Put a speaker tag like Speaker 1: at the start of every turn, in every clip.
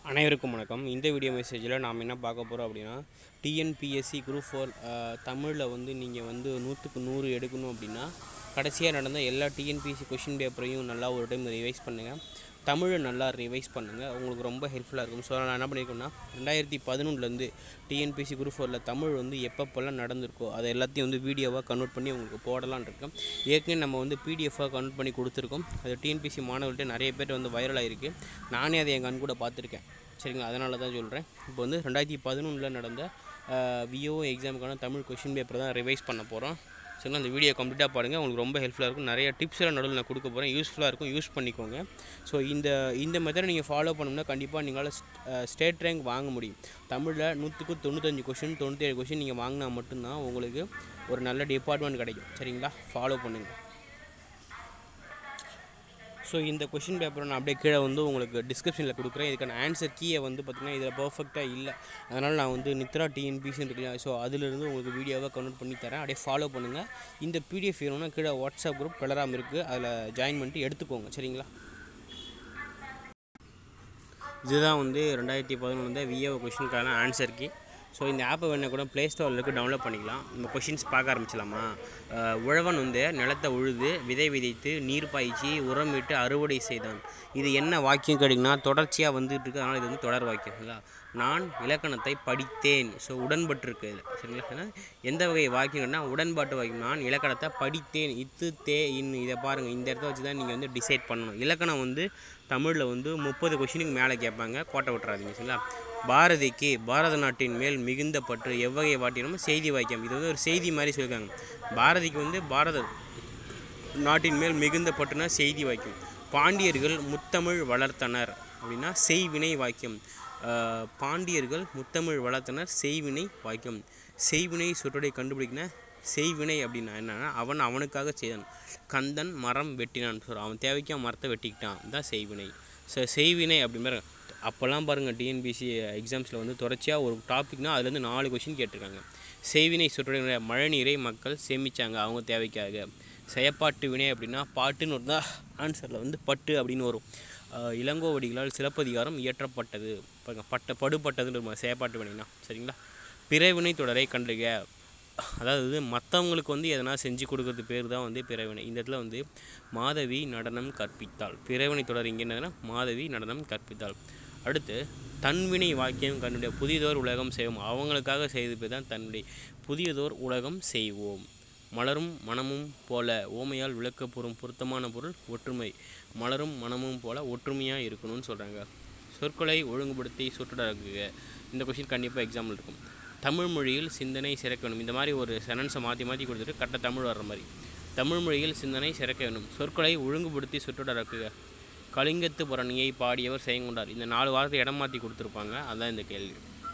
Speaker 1: அனைவருக்கும் வணக்கம் இந்த வீடியோ மெசேஜில் நாம் என்ன பார்க்க போகிறோம் அப்படின்னா டிஎன்பிஎஸ்சி குரூப் ஃபோர் தமிழில் வந்து நீங்கள் வந்து நூற்றுக்கு நூறு எடுக்கணும் அப்படின்னா கடைசியாக நடந்த எல்லா டிஎன்பிஎஸ்சி கொஷின் பேப்பரையும் நல்லா ஒரு டைம் ரிவைஸ் பண்ணுங்கள் தமிழை நல்லா ரிவைஸ் பண்ணுங்கள் உங்களுக்கு ரொம்ப ஹெல்ப்ஃபுல்லாக இருக்கும் ஸோ நான் என்ன பண்ணியிருக்கேன்னா ரெண்டாயிரத்தி பதினொன்றுலேருந்து டிஎன்பிஎஸ்சி குரூப் ஃபோரில் தமிழ் வந்து எப்பப்போல்லாம் நடந்திருக்கோ அதை எல்லாத்தையும் வந்து வீடியோவாக கன்வெர்ட் பண்ணி உங்களுக்கு போடலான்னு இருக்கேன் ஏற்கனவே நம்ம வந்து பிடிஎஃபாக கன்வெர்ட் பண்ணி கொடுத்துருக்கோம் அது டிஎன்பிஎஸ்சி மாணவர்கள்ட்ட நிறைய பேர் வந்து வைரல் ஆகிருக்கு நானே அதை என் கண் கூட பார்த்துருக்கேன் சரிங்களா அதனால தான் சொல்கிறேன் இப்போ வந்து ரெண்டாயிரத்தி பதினொன்றில் நடந்த விஓ எக்ஸாமுக்கான தமிழ் கொஷின் பேப்பர் தான் ரிவைஸ் பண்ண போகிறோம் சரிங்களா அந்த வீடியோ கம்ப்ளீட்டாக பாருங்கள் உங்களுக்கு ரொம்ப ஹெல்ப்ஃபுல்லாக இருக்கும் நிறைய டிப்ஸ் எல்லாம் நடுவில் நான் கொடுக்க போகிறேன் யூஸ்ஃபுல்லாக இருக்கும் யூஸ் பண்ணிக்கோங்க ஸோ இந்த இந்த மெத்தடை நீங்கள் ஃபாலோ பண்ணோம்னா கண்டிப்பாக நீங்களால் ஸ்டேட் ரேங்க் வாங்க முடியும் தமிழில் நூற்றுக்கு தொண்ணூத்தஞ்சு கொஷின் தொண்ணூற்றேழு கொஷின் நீங்கள் வாங்கினா மட்டும்தான் உங்களுக்கு ஒரு நல்ல டிபார்ட்மெண்ட் கிடைக்கும் சரிங்களா ஃபாலோ பண்ணுங்கள் ஸோ இந்த கொஷின் பேப்பரை நான் அப்படியே கீழே வந்து உங்களுக்கு டிஸ்கிரிப்ஷனில் கொடுக்குறேன் இதுக்கான ஆன்சர் கீயை வந்து பார்த்திங்கன்னா இதில் பர்ஃபெக்டாக இல்லை அதனால் நான் வந்து நித்ரா டிஎன்பிசின்னு இருக்குல்ல ஸோ அதிலிருந்து உங்களுக்கு வீடியோவாக கன்வெர்ட் பண்ணி தரேன் அப்படியே ஃபாலோ பண்ணுங்கள் இந்த பிடிஎஃப் வேணும்னா கீழே வாட்ஸ்அப் குரூப் கலராம் இருக்குது அதில் ஜாயின் பண்ணிட்டு எடுத்துக்கோங்க சரிங்களா இதுதான் வந்து ரெண்டாயிரத்தி பதினொன்று விஏஓ கொஷினுக்கான ஆன்சர் கீ ஸோ இந்த ஆப்பை வேணால் கூட ப்ளே ஸ்டோரில் இருக்கு டவுன்லோட் பண்ணிக்கலாம் நம்ம கொஷின்ஸ் பார்க்க ஆரம்பிச்சலாமா அஹ் உழவன் வந்து நிலத்தை உழுது விதை விதைத்து நீர் பாய்ச்சி உரமிட்டு அறுவடை செய்தான் இது என்ன வாக்கியம் கேட்டிங்கன்னா தொடர்ச்சியாக வந்துட்டு இருக்கு அதனால் இது வந்து தொடர் வாக்கியம் சரிங்களா நான் இலக்கணத்தை படித்தேன் ஸோ உடன்பட்டிருக்கு இது சரிங்களா ஏன்னா எந்த வகை வாக்கியம்னா உடன்பாட்டு வாக்கியம் நான் இலக்கணத்தை படித்தேன் இத்து தே இன் இதை பாருங்கள் இந்த இடத்த வச்சு தான் நீங்கள் வந்து டிசைட் பண்ணணும் இலக்கணம் வந்து தமிழில் வந்து முப்பது கொஷினுக்கு மேலே கேட்பாங்க கோட்டை விட்டுறாதீங்க சரிங்களா பாரதிக்கு பாரத நாட்டின் மேல் மிகுந்த பற்று எவ்வகை வாட்டினமோ செய்தி வாக்கியம் இது வந்து ஒரு செய்தி மாதிரி சொல்லியிருக்காங்க பாரதிக்கு வந்து பாரத நாட்டின் மேல் மிகுந்த பற்றுனா செய்தி வாக்கியம் பாண்டியர்கள் முத்தமிழ் வளர்த்தனர் அப்படின்னா செய்வினை வாக்கியம் ஆஹ் பாண்டியர்கள் முத்தமிழ் வளர்த்தனர் செய்வினை வாக்கியம் செய்வினை சொற்றொடை கண்டுபிடிக்கின செய்வினை அப்படின்னா என்னன்னா அவன் அவனுக்காக செய்தான் கந்தன் மரம் வெட்டினான் ஸோ அவன் தேவைக்கு மரத்தை வெட்டிக்கிட்டான் தான் செய்வினை ஸோ செய்வினை அப்படிங்கிற அப்போல்லாம் பாருங்கள் டிஎன்பிசி எக்ஸாம்ஸில் வந்து தொடர்ச்சியாக ஒரு டாபிக்னால் அதுலேருந்து நாலு கொஷின் கேட்டிருக்காங்க செய்வினை சொற்றொடை மழைநீரை மக்கள் சேமித்தாங்க அவங்க தேவைக்காக செயப்பாட்டு வினை அப்படின்னா பாட்டுன்னு இருந்தால் ஆன்சரில் வந்து பட்டு அப்படின்னு வரும் ஆஹ் இளங்கோவடிகளால் சிலப்பதிகாரம் இயற்றப்பட்டது பாருங்க பட்ட படுபட்டதுன்னு இருக்கும் செயப்பாட்டு வினைனா சரிங்களா பிறவினை தொடரை கண்டுக அதாவது மற்றவங்களுக்கு வந்து எதனா செஞ்சு கொடுக்கறது பேர் தான் வந்து பிறவினை இந்த இடத்துல வந்து மாதவி நடனம் கற்பித்தாள் பிறவினை தொடர் இங்கே என்னதுன்னா மாதவி நடனம் கற்பித்தாள் அடுத்து தன்வினை வாக்கியம் கண்டுடைய புதியதோர் உலகம் செய்வோம் அவங்களுக்காக செய்த பேர் தான் தன்வினை புதியதோர் உலகம் செய்வோம் மலரும் மனமும் போல ஓமையால் விளக்கப்பெறும் பொருத்தமான பொருள் ஒற்றுமை மலரும் மனமும் போல ஒற்றுமையாக இருக்கணும்னு சொல்கிறாங்க சொற்களை ஒழுங்குபடுத்தி சொற்றொடராக்குக இந்த கொஷின் கண்டிப்பாக எக்ஸாம்பிள் இருக்கும் தமிழ் மொழியில் சிந்தனை சிறக்க வேணும் இந்த மாதிரி ஒரு செனன்ஸை மாற்றி மாற்றி கொடுத்துட்டு கரெக்டாக தமிழ் வர்ற மாதிரி தமிழ் மொழியில் சிந்தனை சிறக்க வேண்டும் சொற்களை ஒழுங்குபடுத்தி சொற்றொடராக்குக கலிங்கத்து புரணியை பாடியவர் செய்யங்கொண்டார் இந்த நாலு வாரத்தை இடம் மாற்றி கொடுத்துருப்பாங்க அதுதான் இந்த கேள்வி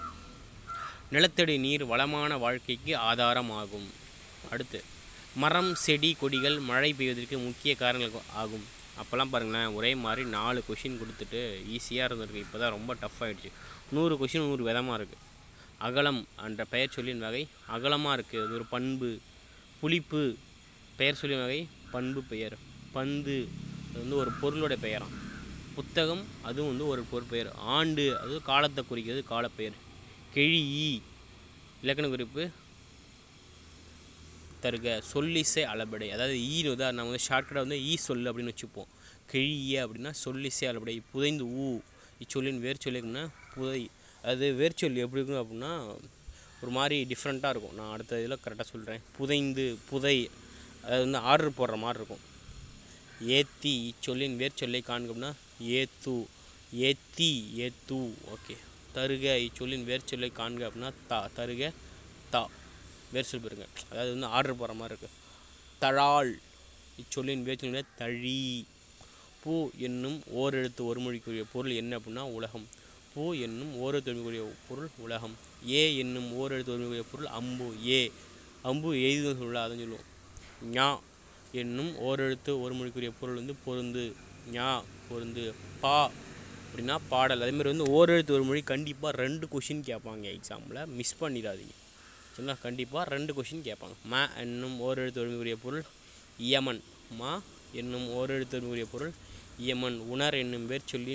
Speaker 1: நிலத்தடி நீர் வளமான வாழ்க்கைக்கு ஆதாரமாகும் அடுத்து மரம் செடி கொடிகள் மழை பெய்வதற்கு முக்கிய காரணங்கள் ஆகும் அப்போல்லாம் பாருங்களேன் ஒரே மாதிரி நாலு கொஷின் கொடுத்துட்டு ஈஸியாக இருந்திருக்கு இப்போ தான் ரொம்ப டஃப் ஆகிடுச்சு நூறு கொஷின் நூறு விதமாக இருக்குது அகலம் என்ற பெயர் சொல்லின் வகை அகலமாக இருக்குது அது ஒரு பண்பு புளிப்பு பெயர் சொல்லின் வகை பண்பு பெயர் பந்து அது வந்து ஒரு பொருளோட பெயராம் புத்தகம் அதுவும் வந்து ஒரு பொருட்பெயர் ஆண்டு அது காலத்தை குறிக்கிறது காலப்பெயர் கெழி இலக்கண குறிப்பு தருக சொல்லிசை அளபடை அதாவது ஈன்னு வந்து நம்ம வந்து ஷார்ட்கட்டாக வந்து ஈ சொல் அப்படின்னு வச்சுப்போம் கிழிய அப்படின்னா சொல்லிசை அளபடை புதைந்து ஊ இச்சொல்லின் வேர் சொல்லிக்கணும்னா புதை அது வேர்ச்சொல் எப்படி இருக்கும் அப்படின்னா ஒரு மாதிரி டிஃப்ரெண்ட்டாக இருக்கும் நான் அடுத்த இதில் கரெக்டாக சொல்கிறேன் புதைந்து புதை அதாவது வந்து ஆர்டர் போடுற மாதிரி இருக்கும் ஏத்தி இச்சொல்லின் வேர்ச்சொல்லை காண்கம்னா ஏத்து ஏத்தி ஏத்து ஓகே தருக இச்சொல்லின் வேர்ச்சொல்லை காண்க அப்படின்னா தா தருக தா வேர்ச்சொல் பாருங்க அதாவது வந்து ஆர்டர் போடுற மாதிரி இருக்குது தழாள் இச்சொல்லின் வேர்ச்சொல்லின் தழி பூ என்னும் ஓரெழுத்து ஒரு மொழிக்குரிய பொருள் என்ன அப்படின்னா உலகம் பூ என்னும் ஓரெழுத்து ஒருமொழிக்குரிய பொருள் உலகம் ஏ என்னும் ஓரெழுத்து ஒருமொழிக்குரிய பொருள் அம்பு ஏ அம்பு எய்துன்னு சொல்லலாம் அதான் சொல்லுவோம் ஞா என்னும் ஓரெழுத்து ஒரு மொழிக்குரிய பொருள் வந்து பொருந்து ஞா பொருந்து பா அப்படின்னா பாடல் அதேமாதிரி வந்து ஓரெழுத்து ஒரு மொழி கண்டிப்பாக ரெண்டு கொஷின் கேட்பாங்க எக்ஸாமில் மிஸ் பண்ணிடாதீங்க சரிங்களா கண்டிப்பாக ரெண்டு கொஷின் கேட்பாங்க ம என்னும் ஓரெழுத்து ஒருமைக்குரிய பொருள் இயமன் மா என்னும் ஓரெழுத்து ஒருமைக்குரிய பொருள் இயமன் உணர் என்னும் வேர்ச்சொல்லின்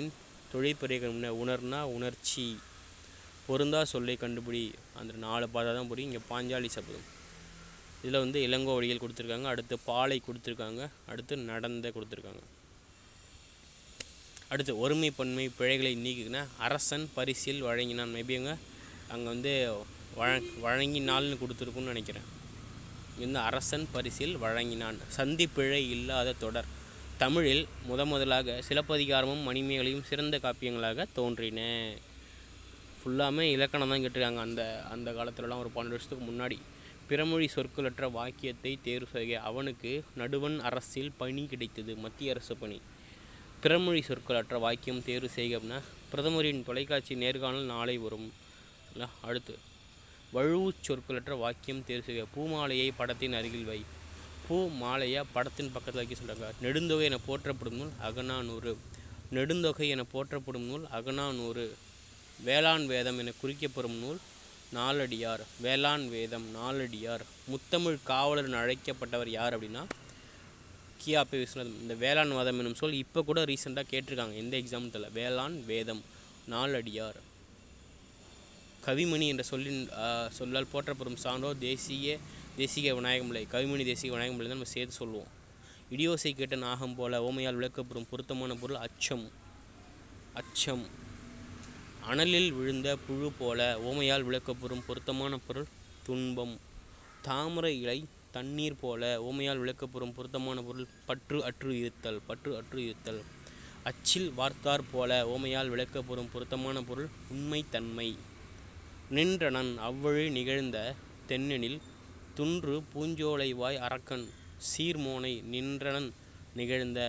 Speaker 1: தொழிற்பெரிய முன்ன உணர்னா உணர்ச்சி பொருந்தா சொல்லை கண்டுபிடி அந்த நாலு பார்த்தா தான் புரியும் இங்கே பாஞ்சாலி சபதம் இதில் வந்து இளங்கோ வழிகள் கொடுத்துருக்காங்க அடுத்து பாலை கொடுத்துருக்காங்க அடுத்து நடந்த கொடுத்துருக்காங்க அடுத்து ஒருமை பன்மை பிழைகளை நீக்குனா அரசன் பரிசில் வழங்கினான் மேபி அங்கே அங்கே வந்து வழ வழங்கினால்னு கொடுத்துருக்குன்னு நினைக்கிறேன் இந்த அரசன் பரிசில் வழங்கினான் சந்தி பிழை இல்லாத தொடர் தமிழில் முத முதலாக சிலப்பதிகாரமும் மணிமேகலையும் சிறந்த காப்பியங்களாக தோன்றின ஃபுல்லாமே இலக்கணம் தான் கேட்டிருக்காங்க அந்த அந்த காலத்துலலாம் ஒரு பன்னெண்டு வருஷத்துக்கு முன்னாடி பிறமொழி சொற்களற்ற வாக்கியத்தை தேர்வு செய்ய அவனுக்கு நடுவன் அரசில் பணி கிடைத்தது மத்திய அரசு பணி பிறமொழி சொற்களற்ற வாக்கியம் தேர்வு செய்க அப்படின்னா பிரதமரின் தொலைக்காட்சி நேர்காணல் நாளை வரும் இல்ல, அடுத்து வழுவுச் சொற்களற்ற வாக்கியம் தேர்வு செய்க பூமாலையை படத்தின் அருகில் வை பூ மாலையை படத்தின் பக்கத்தில் வைக்க சொல்கிறாங்க நெடுந்தொகை என போற்றப்படும் நூல் அகநானூறு நெடுந்தொகை என போற்றப்படும் நூல் அகநானூறு வேளாண் வேதம் என குறிக்கப்படும் நூல் நாலடியார் வேளாண் வேதம் நாலடியார் முத்தமிழ் காவலர் என அழைக்கப்பட்டவர் யார் அப்படின்னா கியாபி விஸ்வநாதன் இந்த வேளாண் வேதம் என்னும் சொல் இப்போ கூட ரீசெண்டாக கேட்டிருக்காங்க எந்த எக்ஸாம்பிள் வேளாண் வேதம் நாலடியார் கவிமணி என்ற சொல்லின் ஆ, சொல்லால் போற்றப்படும் சான்றோர் தேசிய தேசிக விநாயகம்பிள்ளை கவிமணி தேசிக விநாயகம்பிள்ளை தான் நம்ம சேர்த்து சொல்லுவோம் இடியோசை கேட்ட நாகம் போல ஓமையால் விளக்கப்படும் பொருத்தமான பொருள் அச்சம் அச்சம் அனலில் விழுந்த புழு போல ஓமையால் விளக்கப்படும் பொருத்தமான பொருள் துன்பம் தாமரை இலை தண்ணீர் போல ஓமையால் விளக்கப்படும் பொருத்தமான பொருள் பற்று அற்று இருத்தல் பற்று அற்று இருத்தல் அச்சில் வார்த்தார் போல ஓமையால் விளக்கப்படும் பொருத்தமான பொருள் உண்மைத்தன்மை நின்றனன் அவ்வழி நிகழ்ந்த தென்னெனில் துன்று பூஞ்சோலை வாய் அரக்கன் சீர்மோனை நின்றனன் நிகழ்ந்த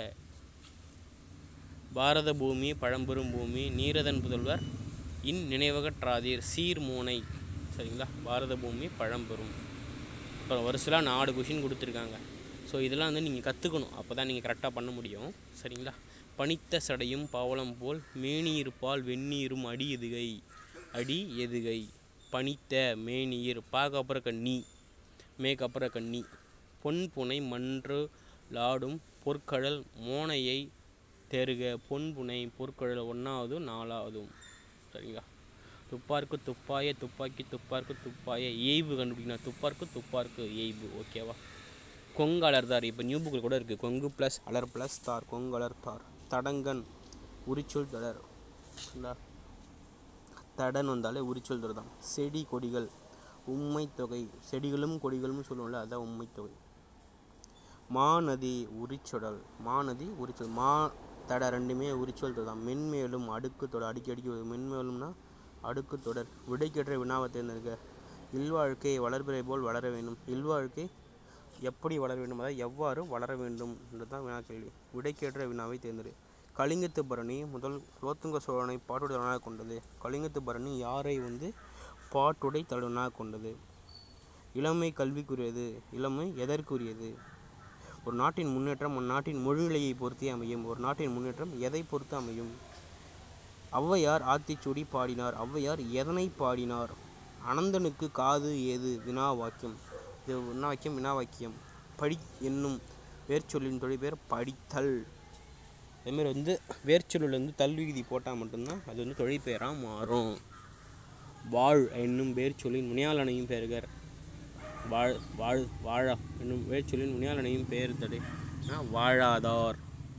Speaker 1: பாரத பூமி பழம்பெரும் பூமி நீரதன் புதல்வர் இன் நினைவகற்றாதீர் சீர்மோனை சரிங்களா பாரத பூமி பழம்பெரும் அப்புறம் வருஷலாக நாலு கொஷின் கொடுத்துருக்காங்க ஸோ இதெல்லாம் வந்து நீங்கள் கற்றுக்கணும் அப்போ தான் நீங்கள் கரெக்டாக பண்ண முடியும் சரிங்களா பனித்த சடையும் பவளம் போல் மேனீர்பால் வெந்நீரும் அடி எதுகை அடி எதுகை பனித்த மேனீர் பாக அப்புறம் கண்ணி மேக் அப்புறம் கண்ணி பொன் புனை மன்று லாடும் பொற்கழல் மோனையை தெருக பொன்புனை பொற்கழல் ஒன்றாவது நாலாவதும் சரிங்களா துப்பார்க்கு துப்பாய துப்பாக்கி துப்பார்க்கு துப்பாய ஏய்வு கண்டுபிடிக்கணும் துப்பார்க்கு துப்பார்க்கு ஏய்வு ஓகேவா கொங்கு அலர்தார் இப்போ நியூ புக்கில் கூட இருக்குது கொங்கு ப்ளஸ் அலர் ப்ளஸ் தார் கொங்கு அலர்தார் தடங்கன் உரிச்சொல் தொடர் சரிங்களா தடன் வந்தாலே உரிச்சொல் தொடர் தான் செடி கொடிகள் உம்மை தொகை செடிகளும் கொடிகளும் சொல்லுவோம்ல அதான் உம்மை தொகை மாநதி உரிச்சொடல் மாநதி உரிச்சொல் மா தட ரெண்டுமே உரிச்சொல் தொடர் தான் மென்மேலும் அடுக்கு தொடர் அடிக்கி அடிக்கி வருது மென்மேலும்னா அடுக்கு தொடர் விடைக்கேற்ற வினாவை தேர்ந்தெடுக்க இல்வாழ்க்கை வளர்பிறை போல் வளர வேண்டும் இல்வாழ்க்கை எப்படி வளர வேண்டும் அதாவது எவ்வாறு வளர வேண்டும் என்றுதான் வினா கேள்வி விடைக்கேற்ற வினாவை தேர்ந்தெடு கலிங்கத்து பரணி முதல் குலோத்துங்க சோழனை பாட்டுடை தலைவனாக கொண்டது கலிங்கத்து பரணி யாரை வந்து பாட்டுடை தலைவனாக கொண்டது இளமை கல்விக்குரியது இளமை எதற்குரியது ஒரு நாட்டின் முன்னேற்றம் அந்நாட்டின் மொழிநிலையை பொறுத்தே அமையும் ஒரு நாட்டின் முன்னேற்றம் எதை பொறுத்து அமையும் ஔவையார் ஆத்திச்சூடி பாடினார் ஔவையார் எதனை பாடினார் அனந்தனுக்கு காது ஏது வினா வாக்கியம் இது வினா வாக்கியம் வினா வாக்கியம் படி என்னும் வேர்ச்சொல்லின் தொழில் பேர் படித்தல் அதேமாரி வந்து வேர்ச்சொல்லில் வந்து தல்விகுதி போட்டால் மட்டும்தான் அது வந்து தொழிற்பெயராக மாறும் வாழ் என்னும் வேர்ச்சொல்லின் முனியாளனையும் பெறுகர் வாழ் வாழ் வாழா என்னும் வேர்ச்சொல்லின் முனியாளனையும் பெயர் தடை வாழாதார்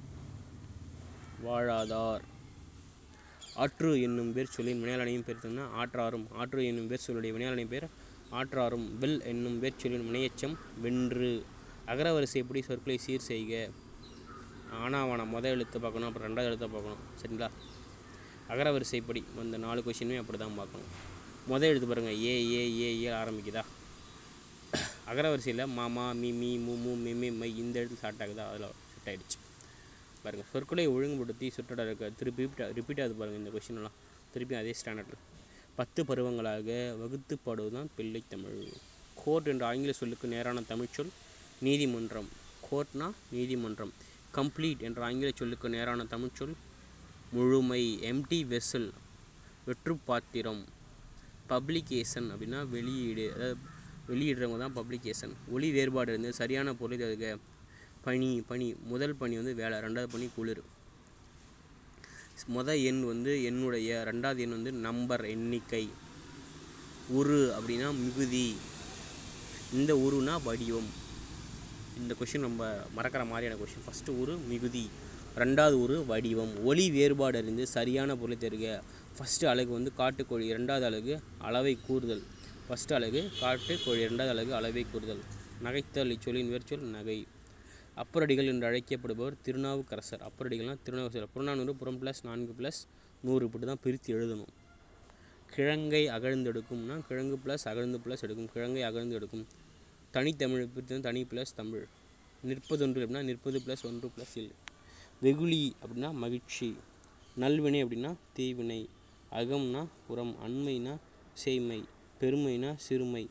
Speaker 1: வாழாதார் ஆற்று என்னும் பேர் சொல்லின் வினையாளனையும் பேர் தந்தா ஆற்றாரும் ஆற்று என்னும் பேர் சொல்லுடைய வினையாளனை பேர் ஆற்றாரும் வில் என்னும் பேர் சொல்லின் வினையச்சம் வென்று அகரவரிசைப்படி சொற்களை சீர் செய்க ஆனாவான மொதல் எழுத்து பார்க்கணும் அப்புறம் ரெண்டாவது எழுத்தை பார்க்கணும் சரிங்களா அகரவரிசைப்படி அந்த நாலு கொஷினுமே அப்படி தான் பார்க்கணும் மொதல் எழுத்து பாருங்கள் ஏ ஏ ஏ ஏ ஆரம்பிக்குதா அகரவரிசையில் மாமா மீ மீ மு மு மெ மெ மை இந்த இடத்துல ஸ்டார்ட் ஆகுதா அதில் செட் ஆகிடுச்சு பாருங்கள் சொற்களை ஒழுங்குபடுத்தி சுற்றடா இருக்க திருப்பி ரிப்பீட் ஆகுது பாருங்கள் இந்த கொஷின் எல்லாம் திருப்பி அதே ஸ்டாண்டர்டில் பத்து பருவங்களாக வகுத்து பாடுவதுதான் பிள்ளை தமிழ் கோர்ட் என்ற ஆங்கில சொல்லுக்கு நேரான தமிழ்ச்சொல் நீதிமன்றம் கோர்ட்னா நீதிமன்றம் கம்ப்ளீட் என்ற ஆங்கில சொல்லுக்கு நேரான தமிழ்ச்சொல் முழுமை எம்டி வெசல் வெற்று பாத்திரம் பப்ளிகேஷன் அப்படின்னா வெளியீடு அதாவது வெளியிடுறவங்க தான் பப்ளிகேஷன் ஒளி வேறுபாடு இருந்து சரியான பொருளை தருக பனி பனி முதல் பனி வந்து வேலை ரெண்டாவது பனி குளிர் மொத எண் வந்து என்னுடைய ரெண்டாவது எண் வந்து நம்பர் எண்ணிக்கை உரு அப்படின்னா மிகுதி இந்த உருனா வடிவம் இந்த கொஷின் நம்ம மறக்கிற மாதிரியான கொஷின் ஃபஸ்ட்டு ஒரு மிகுதி ரெண்டாவது ஒரு வடிவம் ஒளி வேறுபாடு அறிந்து சரியான பொருளை தருக ஃபஸ்ட்டு அலகு வந்து காட்டுக்கோழி ரெண்டாவது அலகு அளவை கூறுதல் ஃபஸ்ட்டு அலகு காட்டுக்கோழி ரெண்டாவது அலகு அளவை கூறுதல் நகைத்தல் இச்சொல்லின் வேர்ச்சொல் நகை அப்பரடிகள் என்று அழைக்கப்படுபவர் திருநாவுக்கரசர் அப்பரடிகள்னால் திருநாவுக்கரசர் புறநானூறு புறம் ப்ளஸ் நான்கு ப்ளஸ் நூறு இப்படி தான் பிரித்து எழுதணும் கிழங்கை அகழ்ந்தெடுக்கும்னா கிழங்கு ப்ளஸ் அகழ்ந்து ப்ளஸ் எடுக்கும் கிழங்கை அகழ்ந்து எடுக்கும் தனித்தமிழ் பிரித்து தனி ப்ளஸ் தமிழ் நிற்பதொன்று அப்படின்னா நிற்பது ப்ளஸ் ஒன்று ப்ளஸ் இல் வெகுளி அப்படின்னா மகிழ்ச்சி நல்வினை அப்படின்னா தீவினை அகம்னா புறம் அண்மைனா செய்மை பெருமைனா சிறுமை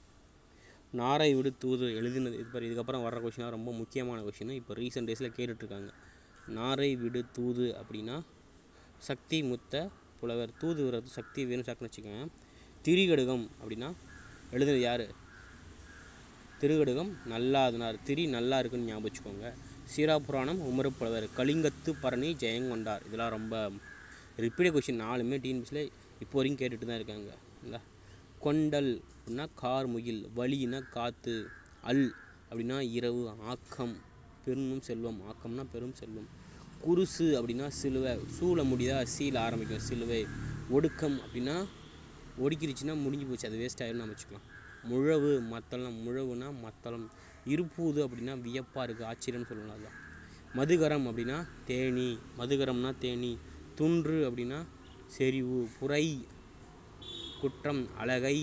Speaker 1: நாரை விடு தூது எழுதினது இது பாரு இதுக்கப்புறம் வர்ற கொஷினாக ரொம்ப முக்கியமான கொஷின் இப்போ ரீசெண்ட் டேஸில் கேட்டுட்ருக்காங்க நாரை விடு தூது அப்படின்னா சக்தி முத்த புலவர் தூது வர்றது சக்தி வேணும் சாக்குன்னு வச்சுக்கோங்க திரிகடுகம் அப்படின்னா எழுதுனது யார் திருகடுகம் நல்லாதனார் திரி நல்லா இருக்குன்னு ஞாபகம் வச்சுக்கோங்க சீராபுராணம் உமரு புலவர் கலிங்கத்து பரணி ஜெயங்கொண்டார் இதெல்லாம் ரொம்ப ரிப்பீட் கொஷின் நாலுமே டிஎன்பிஸில் இப்போ வரைக்கும் கேட்டுட்டு தான் இருக்காங்க இல்லை கொண்டல் அப்படின்னா கார் முகில் வலினா காற்று அல் அப்படின்னா இரவு ஆக்கம் பெரும் செல்வம் ஆக்கம்னா பெரும் செல்வம் குருசு அப்படின்னா சிலுவை சூழ முடியுதா சீல ஆரம்பிக்கும் சிலுவை ஒடுக்கம் அப்படின்னா ஒடுக்கிருச்சுன்னா முடிஞ்சு போச்சு அது வேஸ்ட் ஆயிரும் நம்ம வச்சுக்கலாம் முழவு மத்தளம் முழவுனா மத்தளம் இருப்பூது அப்படின்னா வியப்பாக இருக்குது ஆச்சரியம்னு சொல்லலாம் அதுதான் மதுகரம் அப்படின்னா தேனி மதுகரம்னா தேனி துன்று அப்படின்னா செறிவு புரை குற்றம் அழகை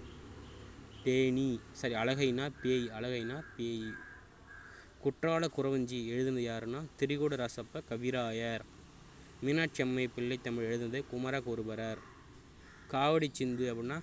Speaker 1: தேனி சரி அழகைனா பேய் அழகைனா பேய் குற்றால குறவஞ்சி எழுதுனது யாருன்னா திரிகூட ரசப்ப கவிராயர் மீனாட்சி அம்மை பிள்ளை தமிழ் எழுதுனது குமர குருபரர் காவடி சிந்து அப்படின்னா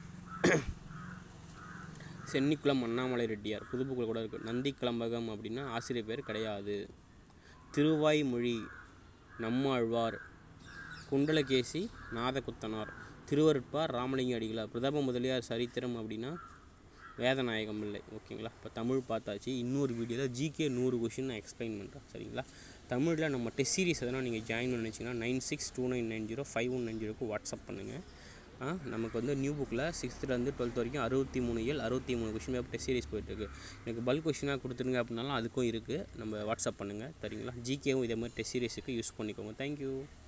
Speaker 1: சென்னிக்குளம் அண்ணாமலை ரெட்டியார் புதுப்புக்குள்ள கூட இருக்குது நந்தி கிளம்பகம் அப்படின்னா ஆசிரியர் பேர் கிடையாது திருவாய்மொழி நம்மாழ்வார் குண்டலகேசி நாதகுத்தனார் திருவருட்பார் ராமலிங்க அடிகளார் பிரதாப முதலியார் சரித்திரம் அப்படின்னா வேதநாயகம் இல்லை ஓகேங்களா இப்போ தமிழ் பார்த்தாச்சு இன்னொரு வீடியோவில் ஜிகே நூறு கொஷின் நான் எக்ஸ்பிளைன் பண்ணுறேன் சரிங்களா தமிழில் நம்ம டெஸ்ட் சீரிஸ் எதனா நீங்கள் ஜாயின் பண்ணி வச்சிங்கன்னா nine six two nine nine zero five one nine ஜீரோக்கு வாட்ஸ்அப் பண்ணுங்கள் ஆ, நமக்கு வந்து நியூ புக்கில் சிக்ஸ்த்துலேருந்து டுவெல்த் வரைக்கும் அறுபத்தி மூணு இயல் அறுபத்தி மூணு கொஷின் பேப்பர் டெஸ்ட் சீரிஸ் போயிட்டுருக்கு எனக்கு பல்க் கொஷினாக கொடுத்துருங்க அப்படின்னாலும் அதுக்கும் இருக்குது நம்ம வாட்ஸ்அப் பண்ணுங்கள் சரிங்களா ஜிகேவும் இதே மாதிரி டெஸ்ட் சீரிஸுக்கு யூஸ் பண்ணிக்கோங்க தேங்க்யூ